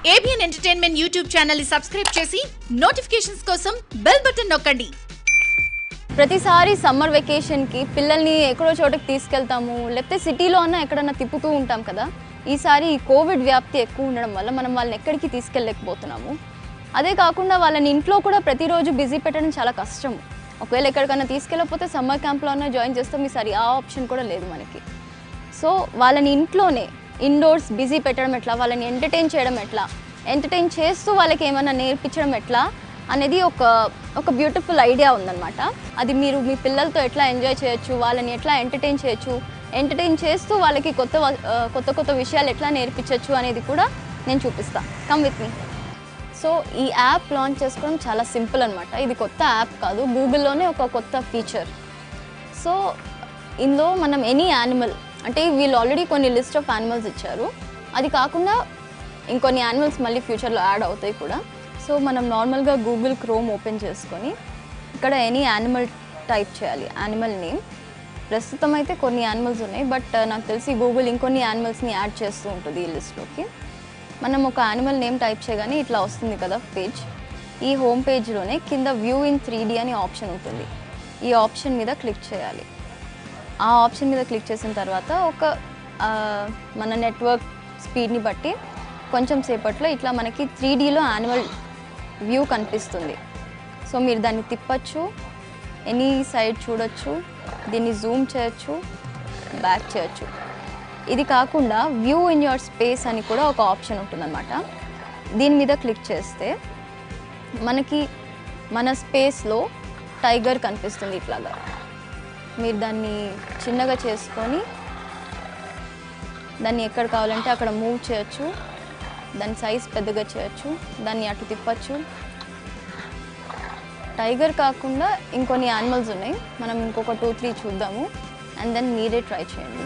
ABN entertainment YouTube channel ని subscribe చేసి notifications కోసం బెల్ బటన్ నొక్కండి ప్రతిసారి సమ్మర్ వెకేషన్కి పిల్లల్ని ఎక్కడో చోటకి తీసుకెళ్తాము లేకపోతే సిటీలో అన్నా ఎక్కడన్నా తిప్పుతూ ఉంటాం కదా ఈసారి ఈ కోవిడ్ వ్యాప్తి ఎక్కువ ఉండడం వల్ల మనం వాళ్ళని ఎక్కడికి తీసుకెళ్ళలేకపోతున్నాము అదే కాకుండా వాళ్ళని ఇంట్లో కూడా ప్రతిరోజు బిజీ పెట్టడం చాలా కష్టం ఒకవేళ ఎక్కడికైనా తీసుకెళ్ళకపోతే సమ్మర్ క్యాంప్లో అన్నా జాయిన్ చేస్తాం ఈసారి ఆ ఆప్షన్ కూడా లేదు మనకి సో వాళ్ళని ఇంట్లోనే ఇండోర్స్ బిజీ పెట్టడం ఎట్లా వాళ్ళని ఎంటర్టైన్ చేయడం ఎట్లా ఎంటర్టైన్ చేస్తూ వాళ్ళకి ఏమైనా నేర్పించడం ఎట్లా అనేది ఒక ఒక బ్యూటిఫుల్ ఐడియా ఉందన్నమాట అది మీరు మీ పిల్లలతో ఎట్లా ఎంజాయ్ చేయొచ్చు వాళ్ళని ఎట్లా ఎంటర్టైన్ చేయొచ్చు ఎంటర్టైన్ చేస్తూ వాళ్ళకి కొత్త వ- ఆ, కొత్త కొత్త విషయాలు ఎట్లా నేర్పించవచ్చు అనేది కూడా నేను చూపిస్తాను కమ్ విత్ మీ సో ఈ యాప్ లాంచ్ చేసుకోవడం చాలా సింపుల్ అనమాట ఇది కొత్త యాప్ కాదు గూగుల్లోనే ఒక కొత్త ఫీచర్ సో ఇందులో మనం ఎనీ యానిమల్ అంటే వీళ్ళు ఆల్రెడీ కొన్ని లిస్ట్ ఆఫ్ యానిమల్స్ ఇచ్చారు అది కాకుండా ఇంకొన్ని యానిమల్స్ మళ్ళీ ఫ్యూచర్లో యాడ్ అవుతాయి కూడా సో మనం నార్మల్గా గూగుల్ క్రోమ్ ఓపెన్ చేసుకొని ఇక్కడ ఎనీ యానిమల్ టైప్ చేయాలి యానిమల్ నేమ్ ప్రస్తుతం అయితే కొన్ని యానిమల్స్ ఉన్నాయి బట్ నాకు తెలిసి గూగుల్ ఇంకొన్ని యానిమల్స్ని యాడ్ చేస్తూ ఉంటుంది ఈ లిస్ట్లోకి మనం ఒక యానిమల్ నేమ్ టైప్ చేయగానే ఇట్లా వస్తుంది కదా పేజ్ ఈ హోమ్ పేజ్లోనే కింద వ్యూ ఇన్ త్రీ అని ఆప్షన్ ఉంటుంది ఈ ఆప్షన్ మీద క్లిక్ చేయాలి ఆ ఆప్షన్ మీద క్లిక్ చేసిన తర్వాత ఒక ఆ, మన నెట్వర్క్ స్పీడ్ని బట్టి కొంచెం సేపట్లో ఇట్లా మనకి త్రీ డీలో యానిమల్ వ్యూ కనిపిస్తుంది సో మీరు దాన్ని తిప్పచ్చు ఎనీ సైడ్ చూడొచ్చు దీన్ని జూమ్ చేయొచ్చు బ్యాక్ చేయొచ్చు ఇది కాకుండా వ్యూ ఇన్ యువర్ స్పేస్ అని కూడా ఒక ఆప్షన్ ఉంటుందన్నమాట దీని మీద క్లిక్ చేస్తే మనకి మన స్పేస్లో టైగర్ కనిపిస్తుంది ఇట్లాగా మీరు దాన్ని చిన్నగా చేసుకొని దాన్ని ఎక్కడ కావాలంటే అక్కడ మూవ్ చేయొచ్చు దాని సైజ్ పెద్దగా చేయొచ్చు దాన్ని అటు తిప్పచ్చు టైగర్ కాకుండా ఇంకొన్ని యానిమల్స్ ఉన్నాయి మనం ఇంకొక టూ త్రీ చూద్దాము అండ్ దెన్ మీరే ట్రై చేయండి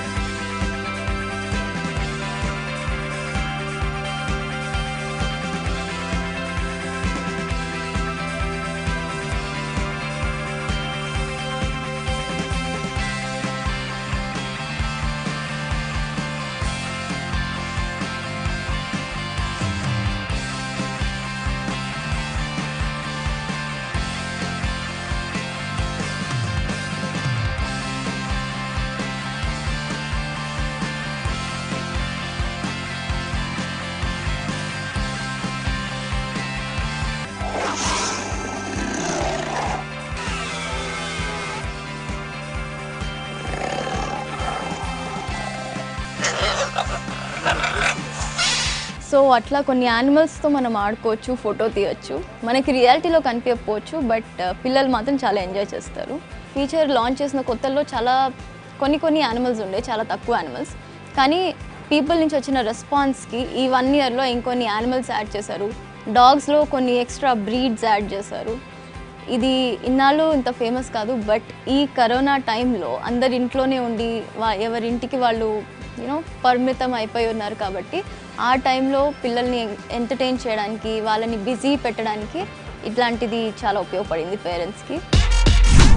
సో అట్లా కొన్ని యానిమల్స్తో మనం ఆడుకోవచ్చు ఫోటో తీయొచ్చు మనకి రియాలిటీలో కనిపించకపోవచ్చు బట్ పిల్లలు మాత్రం చాలా ఎంజాయ్ చేస్తారు ఫీచర్ లాంచ్ చేసిన కొత్తల్లో చాలా కొన్ని కొన్ని యానిమల్స్ ఉండే చాలా తక్కువ యానిమల్స్ కానీ పీపుల్ నుంచి వచ్చిన రెస్పాన్స్కి ఈ వన్ ఇయర్లో ఇంకొన్ని యానిమల్స్ యాడ్ చేశారు డాగ్స్లో కొన్ని ఎక్స్ట్రా బ్రీడ్స్ యాడ్ చేశారు ఇది ఇన్నాళ్ళు ఇంత ఫేమస్ కాదు బట్ ఈ కరోనా టైంలో అందరి ఇంట్లోనే ఉండి వా ఎవరింటికి వాళ్ళు యూనో పరిమితం అయిపోయి ఉన్నారు కాబట్టి ఆ టైంలో పిల్లల్ని ఎంటర్టైన్ చేయడానికి వాళ్ళని బిజీ పెట్టడానికి ఇట్లాంటిది చాలా ఉపయోగపడింది పేరెంట్స్కి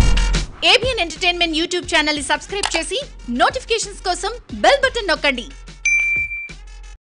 ఏబిఎన్ ఎంటర్టైన్మెంట్ యూట్యూబ్ ఛానల్ ని సబ్స్క్రైబ్ చేసి నోటిఫికేషన్స్ కోసం బెల్ బటన్ నొక్కండి